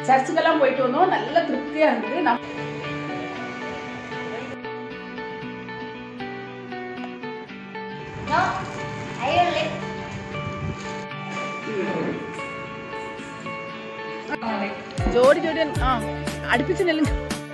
சர்ச்சுக்கெல்லாம் போயிட்டு வந்தோம் நல்ல திருப்தியா இருந்தது நம்ம No, I will live. ജോഡി ജോഡി ആ അടുപ്പിച്ച് നെല്ലുങ്ക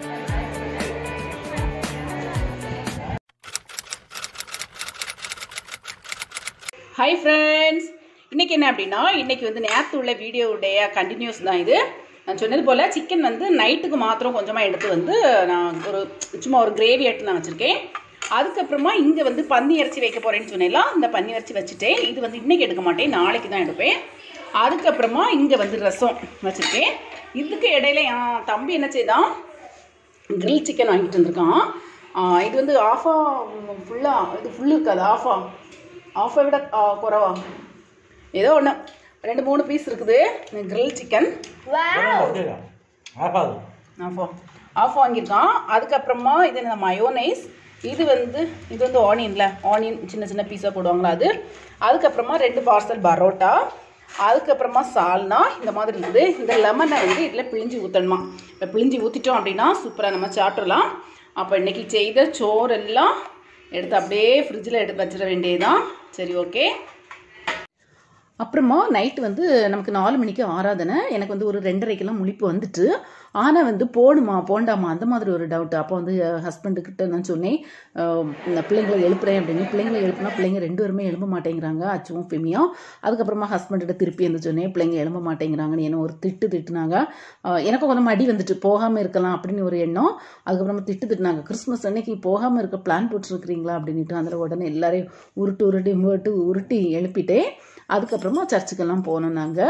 ஹாய் ஃப்ரெண்ட்ஸ் இன்றைக்கி என்ன அப்படின்னா இன்றைக்கி வந்து நேற்று உள்ள வீடியோவுடைய கண்டினியூஸ் தான் இது நான் சொன்னது போல் சிக்கன் வந்து நைட்டுக்கு மாத்திரம் கொஞ்சமாக எடுத்து வந்து நான் ஒரு சும்மா ஒரு கிரேவி எடுத்து நான் வச்சுருக்கேன் அதுக்கப்புறமா இங்கே வந்து பன்னி இறைச்சி வைக்க போகிறேன்னு சொன்னேன்லாம் இந்த பன்னி இறைச்சி வச்சுட்டேன் இது வந்து இன்றைக்கி எடுக்க மாட்டேன் நாளைக்கு தான் எடுப்பேன் அதுக்கப்புறமா இங்கே வந்து ரசம் வச்சுருக்கேன் இதுக்கு இடையில என் தம்பி என்ன செய்தான் கிரில் சிக்கன் வாங்கிட்டு வந்திருக்கான் ஆ, இது வந்து ஆஃபா ஃபுல்லாக இது ஃபுல்லு இருக்காது ஆஃபா ஆஃபை விட ஆ, குறைவா ஏதோ ஒன்று ரெண்டு மூணு பீஸ் இருக்குது கிரில் சிக்கன் Wow. ஆஃபா ஆஃப் வாங்கியிருக்கான் அதுக்கப்புறமா இது இந்த மயோனைஸ் இது வந்து இது வந்து ஆனியன்ல ஆனியன் சின்ன சின்ன பீஸாக போடுவாங்களா அது அதுக்கப்புறமா ரெண்டு பார்சல் பரோட்டா அதுக்கப்புறமா சால்னா இந்த மாதிரி இருக்குது இந்த லெமனை வந்து இதில் பிழிஞ்சு ஊற்றணுமா இப்போ பிழிஞ்சு ஊற்றிட்டோம் அப்படின்னா சூப்பராக நம்ம சாப்பிட்றலாம் அப்போ இன்றைக்கி செய்த சோறெல்லாம் எடுத்து அப்படியே ஃப்ரிட்ஜில் எடுத்து வச்சிட வேண்டியதுதான் சரி ஓகே அப்புறமா நைட்டு வந்து நமக்கு நாலு மணிக்கு ஆராதனை எனக்கு வந்து ஒரு ரெண்டரைக்கெல்லாம் முழிப்பு வந்துட்டு ஆனால் வந்து போடுமா போண்டாமா அந்த மாதிரி ஒரு டவுட் அப்போ வந்து ஹஸ்பண்டுக்கிட்ட நான் சொன்னேன் அஹ் இந்த பிள்ளைங்களை எழுப்புறேன் அப்படின்னு பிள்ளைங்களை எழுப்புனா பிள்ளைங்க ரெண்டு பேருமே எழும்ப மாட்டேங்கிறாங்க அச்சுவும் ஃபெமியும் அதுக்கப்புறமா ஹஸ்பண்கிட்ட திருப்பி வந்து சொன்னேன் பிள்ளைங்க எழும்ப மாட்டேங்கிறாங்கன்னு என்ன ஒரு திட்டு திட்டுனாங்க அஹ் எனக்கும் கொஞ்சம் மடி வந்துட்டு போகாமல் இருக்கலாம் அப்படின்னு ஒரு எண்ணம் அதுக்கப்புறமா திட்டு திட்டுனாங்க கிறிஸ்மஸ் அன்னைக்கு போகாமல் இருக்க பிளான் போட்டுருக்குறீங்களா அப்படின்ட்டு அதில் உடனே எல்லாரையும் உருட்டு உருட்டி உருட்டு உருட்டி எழுப்பிட்டேன் அதுக்கப்புறமா சர்ச்சுக்கெல்லாம் போனோம் நாங்கள்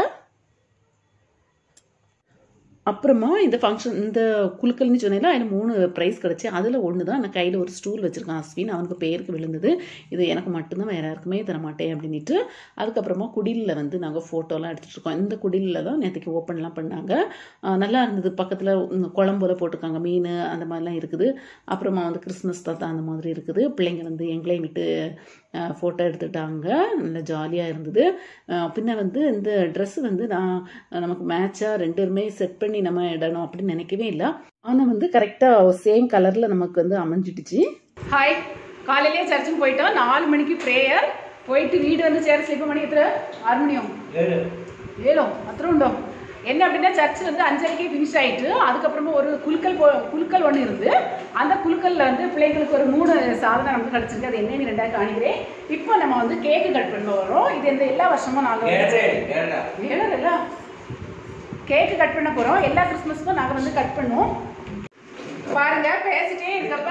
அப்புறமா இந்த ஃபங்க்ஷன் இந்த குலுக்கல்னு சொன்னேன்னா எனக்கு மூணு ப்ரைஸ் கிடச்சி அதில் ஒன்று தான் நான் கையில் ஒரு ஸ்டூல் வச்சுருக்கேன் அஸ்வின் அவனுக்கு பேருக்கு விழுந்தது இது எனக்கு மட்டும்தான் வேறு யாருக்குமே தர மாட்டேன் அப்படின்ட்டு அதுக்கப்புறமா குடிலில் வந்து நாங்கள் ஃபோட்டோலாம் எடுத்துகிட்டு இருக்கோம் இந்த குடிலில் தான் நேற்றுக்கு ஓப்பன்லாம் பண்ணாங்க ஆஹ் நல்லா இருந்தது பக்கத்தில் குழம்புல போட்டிருக்காங்க மீன் அந்த மாதிரிலாம் இருக்குது அப்புறமா வந்து கிறிஸ்மஸ் தாத்தா அந்த மாதிரி இருக்குது பிள்ளைங்க வந்து எங்களையும் விட்டு ஃபோட்டோ எடுத்துட்டாங்க நல்லா ஜாலியாக இருந்தது ஆஹ் பின்ன வந்து இந்த ட்ரெஸ் வந்து நான் நமக்கு மேட்சாக ரெண்டு பேருமே செட் பண்ணி நம்ம இடணும் அப்படின்னு நினைக்கவே இல்லை ஆனால் வந்து கரெக்டாக சேம் கலரில் நமக்கு வந்து அமைஞ்சிடுச்சு ஹாய் காலையிலேயே சர்ச்சுக்கு போயிட்டோம் நாலு மணிக்கு ப்ரேயர் போயிட்டு வீடு வந்து சேர ஸ்லிப்ப மணி எத்தனை ஆறு மணியும் ஏழோ அத்தனை உண்டோ என்ன அப்படின்னா சர்ச் வந்து அஞ்சரைக்கு ஃபினிஷ் ஆயிட்டு அதுக்கப்புறமா ஒரு குலுக்கல் போ குலுக்கல் ஒன்று இருந்து அந்த குலுக்கல்ல வந்து பிள்ளைங்களுக்கு ஒரு மூணு சாதனை நமக்கு கிடச்சிருக்கு அது என்னன்னு ரெண்டாவது காணிக்கிறேன் இப்போ நம்ம வந்து கேக்கு கட் பண்ண வரோம் இது இந்த எல்லா வருஷமும் நாங்கள் ஏழரை கேக்கு கட் பண்ண போகிறோம் எல்லா கிறிஸ்மஸ்க்கும் நாங்கள் வந்து கட் பண்ணுவோம் பாருங்க பேசிட்டே இருக்கப்ப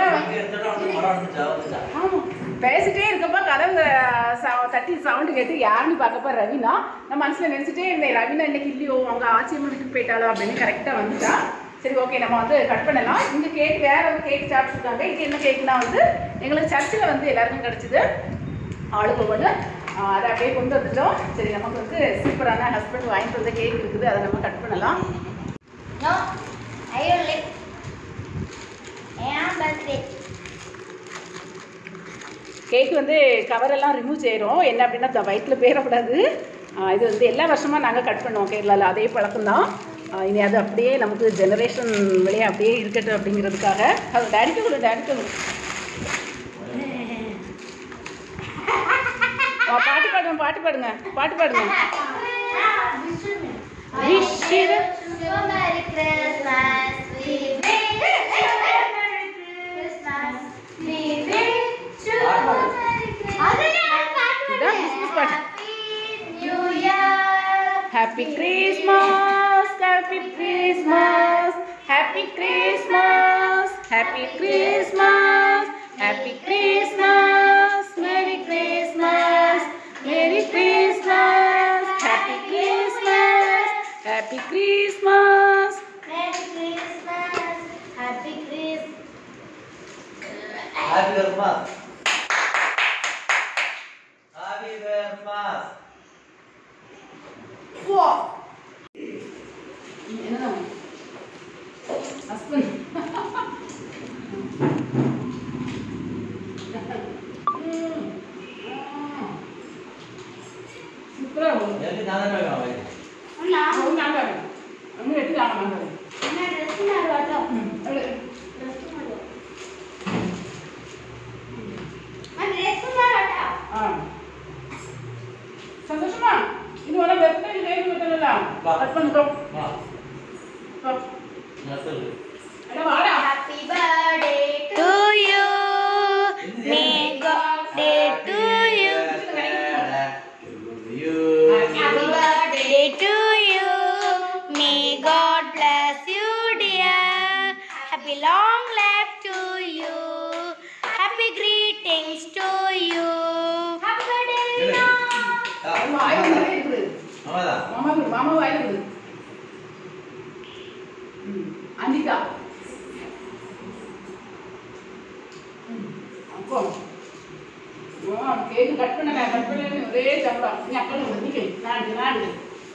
ஆமா பேசிட்டே இருக்கப்ப கதவு ச- தட்டி சவுண்டு கேட்டு யாருன்னு பார்க்கப்ப ரவினா நான் மனசுல நினைச்சிட்டே இருந்தேன் ரவினா இன்னைக்கு இல்லையோ அவங்க ஆச்சியம்மன் வீட்டுக்கு போயிட்டாளோ அப்படின்னு கரெக்டா வந்துட்டா சரி ஓகே நம்ம வந்து கட் பண்ணலாம் இந்த கேக் வேற ஒரு கேக் சாப்பிட்டுருக்காங்க இது என்ன கேக்னா வந்து எங்களுக்கு சர்ச்சில் வந்து எல்லாருக்கும் கிடைச்சிது ஆளுக்கு ஒன்று அதை அப்படியே கொண்டு வந்துட்டோம் சரி நமக்கு வந்து சூப்பரான ஹஸ்பண்ட் வாங்கிட்டு வந்த கேக் இருக்குது அதை நம்ம கட் பண்ணலாம் No, I will live. And that's it. Cake வந்து கவரெல்லாம் ரிமூவ் செய்கிறோம் என்ன அப்படின்னா த- வயித்துல பேரக்கூடாது ஆஹ் இது வந்து எல்லா வருஷமாக நாங்கள் கட் பண்ணுவோம் கேரளாவில் அதே பழக்கம்தான் ஆஹ் இனி அது அப்படியே நமக்கு ஜெனரேஷன் வழியே அப்படியே இருக்கட்டும் அப்படிங்கிறதுக்காக அது டேடிக்கு கொடு டேடிக்கு கொடு ஆ, பாட்டு பாடுங்க பாட்டு பாடுங்க பாட்டு பாடுங்க Wish you So Merry Christmas. We wish you a Merry Christmas. We wish you a Merry Christmas. இதான் கிறிஸ்மஸ் பாட்டு Happy New Year. Happy Christmas happy Christmas happy Christmas happy Christmas happy Christmas merry Christmas merry Christmas happy Christmas happy Christmas Merry Christmas. Happy Christmas. Happy Christmas. Happy Christmas. என்ன husband சூப்பராக எனக்கு நான் தான் வேணும் அவங்க நாங்கள் அவங்க எடுத்துக்கலாம் சாமான் என்ன ட்ரெஸ் நான் வரட்டும் எடு. ட்ரெஸ் மாறும் நான் ட்ரெஸ் மாறட்டும் ஆ. சந்தோஷமா இது வர வெப்ப கேக் விட்டலாம் கட் பண்ணிட்டோம் வா வா. நான் சொல்லு அட வாடா Happy birthday to you. May God day to you. Happy birthday to you. May God bless you, dear. Happy long life to you. Happy greetings to you. Happy birthday, Rina. அம்மா வாயில நிறைய இருக்குது அவ்வளோதான் மாமா கொடு, மாமா வாயில இருக்குது ம், அனிதா ம், அப்போ ஆ, கேக்கு கட் பண்ணல கட் பண்ணல ஒரே சம்பளம் நீ அக்கா நிக்க நாடு நாடு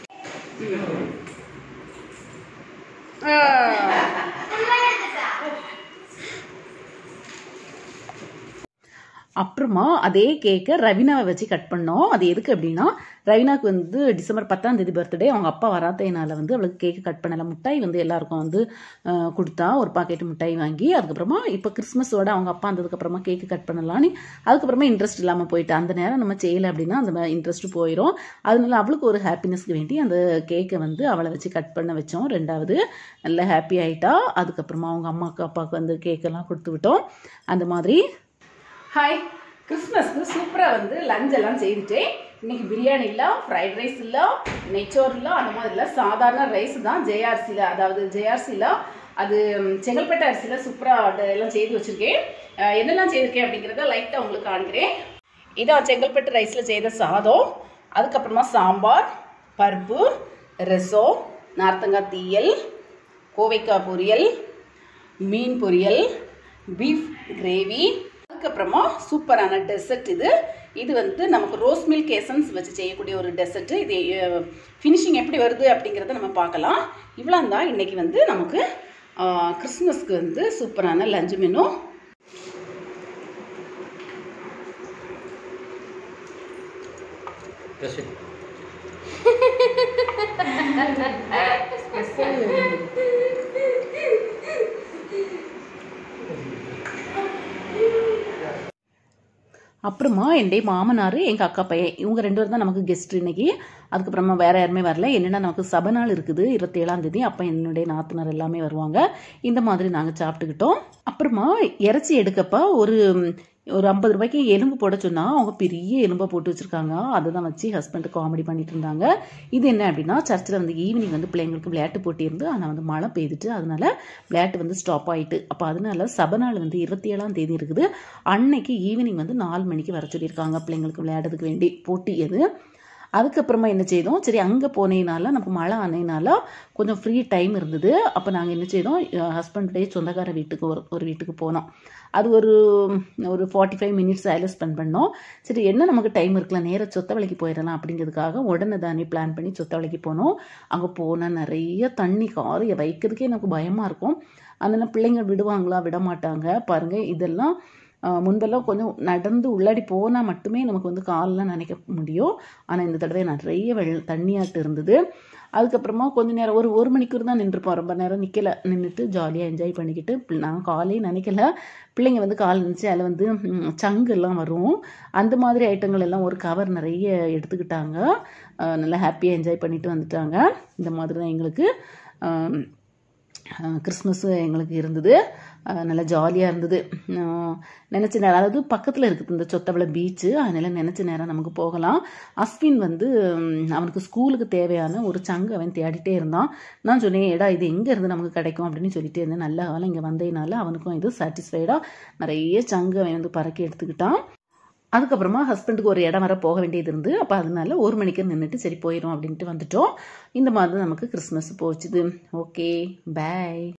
அப்புறமா அதே கேக்கை ரவினாவை வச்சு கட் பண்ணோம் அது எதுக்கு அப்படின்னா ரவினாக்கு வந்து டிசம்பர் பத்தாம் தேதி பர்த்டே அவங்க அப்பா வராததுனால வந்து அவளுக்கு கேக்கு கட் பண்ணல மிட்டாய் வந்து எல்லாருக்கும் வந்து அஹ், கொடுத்தா ஒரு பாக்கெட் மிட்டாய் வாங்கி அதுக்கப்புறமா இப்போ கிறிஸ்மஸோட அவங்க அப்பா வந்ததுக்கப்புறமா கேக்கு கட் பண்ணலான்னு அதுக்கப்புறமா இன்ட்ரெஸ்ட் இல்லாமல் போயிட்டு அந்த நேரம் நம்ம செய்யலை அப்படின்னா அந்த இன்ட்ரெஸ்ட் போயிடும் அதனால அவளுக்கு ஒரு ஹாப்பினஸ்க்கு வேண்டி அந்த கேக்கை வந்து அவளை வச்சு கட் பண்ண வச்சோம் ரெண்டாவது நல்லா ஹாப்பி ஆயிட்டா அதுக்கப்புறமா அவங்க அம்மாவுக்கு அப்பாவுக்கு வந்து கேக்கெல்லாம் கொடுத்து விட்டோம் அந்த மாதிரி ஹாய் கிறிஸ்மஸ்க்கு சூப்பராக வந்து லஞ்ச் எல்லாம் செய்துட்டேன் இன்னைக்கு பிரியாணி இல்லை ஃப்ரைட் ரைஸ் இல்லை நெச்சோர் இல்லை அந்த மாதிரி இல்லை சாதாரண ரைஸ் தான் ஜேஆர்சியில் அதாவது ஜேஆர்சியில் அது ம், செங்கல்பட்டு அரிசியில் சூப்பராக எல்லாம் செய்து வச்சுருக்கேன் அஹ், என்னெல்லாம் செய்திருக்கேன் அப்படிங்கிறத லைட்டாக உங்களுக்கு காண்கிறேன் இதான் செங்கல்பட்டு ரைஸில் செய்த சாதம் அதுக்கப்புறமா சாம்பார் பருப்பு ரசம் நார்த்தங்காய் தீயல் கோவைக்காய் பொரியல் மீன் பொரியல் பீஃப் கிரேவி அதுக்கப்புறமா சூப்பரான டெசர்ட் இது இது வந்து நமக்கு ரோஸ் மில்க் எசன்ஸ் வச்சு செய்யக்கூடிய ஒரு டெசர்ட் இது ஃபினிஷிங் எப்படி வருது அப்படிங்கிறத நம்ம பார்க்கலாம் இவ்வளோ தான் இன்றைக்கி வந்து நமக்கு அஹ், கிறிஸ்மஸ்க்கு வந்து சூப்பரான லஞ்ச் மெனு பேசு அப்புறமா என்னுடைய மாமனார் எங்கள் அக்கா பையன் இவங்க ரெண்டு பேரும் தான் நமக்கு கெஸ்ட் இன்னைக்கு அதுக்கப்புறமா வேற யாருமே வரல என்னென்னா நமக்கு சபை நாள் இருக்குது இருபத்தேழாம் தேதி அப்போ என்னுடைய நாத்தனார் எல்லாமே வருவாங்க இந்த மாதிரி நாங்கள் சாப்பிட்டுக்கிட்டோம் அப்புறமா இறைச்சி எடுக்கப்ப ஒரு ஒரு ஐம்பது ரூபாய்க்கு எலும்பு போட சொன்னா அவங்க பெரிய எலும்பை போட்டு வச்சிருக்காங்க அதை தான் வச்சு ஹஸ்பண்ட் காமெடி பண்ணிட்டு இருந்தாங்க இது என்ன அப்படின்னா சர்ச்சில் வந்து ஈவினிங் வந்து பிள்ளைங்களுக்கு விளையாட்டு போட்டி இருந்து ஆனால் வந்து மழை பெய்துட்டு அதனால விளையாட்டு வந்து ஸ்டாப் ஆயிட்டு அப்போ அதனால சபை நாள் வந்து இருபத்தி ஏழாம் தேதி இருக்குது அன்னைக்கு ஈவினிங் வந்து நாலு மணிக்கு வர சொல்லியிருக்காங்க பிள்ளைங்களுக்கு விளையாடுறதுக்கு வேண்டி போட்டி அது அதுக்கப்புறமா என்ன செய்தோம் சரி அங்கே போனேனால நமக்கு மழை ஆனதுனால கொஞ்சம் ஃப்ரீ டைம் இருந்தது அப்போ நாங்கள் என்ன செய்தோம் ஹஸ்பண்டுடைய சொந்தக்கார வீட்டுக்கு ஒரு ஒரு வீட்டுக்கு போனோம் அது ஒரு ஒரு ஃபார்ட்டி ஃபைவ் மினிட்ஸ் அதில் ஸ்பெண்ட் பண்ணோம் சரி என்ன நமக்கு டைம் இருக்கலாம் நேராக சொத்த வேலைக்கு போயிடலாம் அப்படிங்கிறதுக்காக உடனே தானே பிளான் பண்ணி சொத்த வேலைக்கு போனோம் அங்கே போனால் நிறைய தண்ணி கார் வைக்கிறதுக்கே எனக்கு பயமாக இருக்கும் அதனால பிள்ளைங்க விடுவாங்களா விட மாட்டாங்க பாருங்கள் இதெல்லாம் ஆஹ் முன்பெல்லாம் கொஞ்சம் நடந்து உள்ளாடி போனால் மட்டுமே நமக்கு வந்து காலெலாம் நினைக்க முடியும் ஆனால் இந்த தடவை நிறைய வெள்ள தண்ணியாட்டு இருந்தது அதுக்கப்புறமா கொஞ்ச நேரம் ஒரு ஒரு மணிக்கூர் தான் நின்றுப்போம் ரொம்ப நேரம் நிற்கல நின்றுட்டு ஜாலியாக என்ஜாய் பண்ணிக்கிட்டு பிள்- நான் காலே நினைக்கல பிள்ளைங்க வந்து கால் நினச்சி அதில் வந்து ம், சங்கு எல்லாம் வரும் அந்த மாதிரி ஐட்டங்கள் எல்லாம் ஒரு கவர் நிறைய எடுத்துக்கிட்டாங்க ஆஹ் நல்லா ஹாப்பியாக என்ஜாய் பண்ணிட்டு வந்துட்டாங்க இந்த மாதிரி தான் எங்களுக்கு ஆம், கிறிஸ்மஸ் எங்களுக்கு இருந்தது அஹ் நல்லா ஜாலியாக இருந்தது அஹ் நினச்ச நேரம் அதாவது பக்கத்தில் இருக்குது இந்த சொத்தவளை பீச்சு அதனால நினச்ச நேரம் நமக்கு போகலாம் அஸ்வின் வந்து உம், அவனுக்கு ஸ்கூலுக்கு தேவையான ஒரு சங்கு அவன் தேடிட்டே இருந்தான் நான் சொன்னேன் எடா இது எங்கே இருந்து நமக்கு கிடைக்கும் அப்படின்னு சொல்லிட்டே இருந்தேன் நல்ல காலம் இங்கே வந்ததுனால அவனுக்கும் இது சாட்டிஸ்ஃபைடாக நிறைய சங்கு அவன் வந்து பறக்கி எடுத்துக்கிட்டான் அதுக்கப்புறமா ஹஸ்பண்டுக்கு ஒரு இடம் வர போக வேண்டியது இருந்து அப்போ அதனால ஒரு மணிக்கு நின்றுட்டு சரி போயிடும் அப்படின்ட்டு வந்துட்டோம் இந்த மாதிரி நமக்கு கிறிஸ்மஸ் போச்சுது ஓகே பை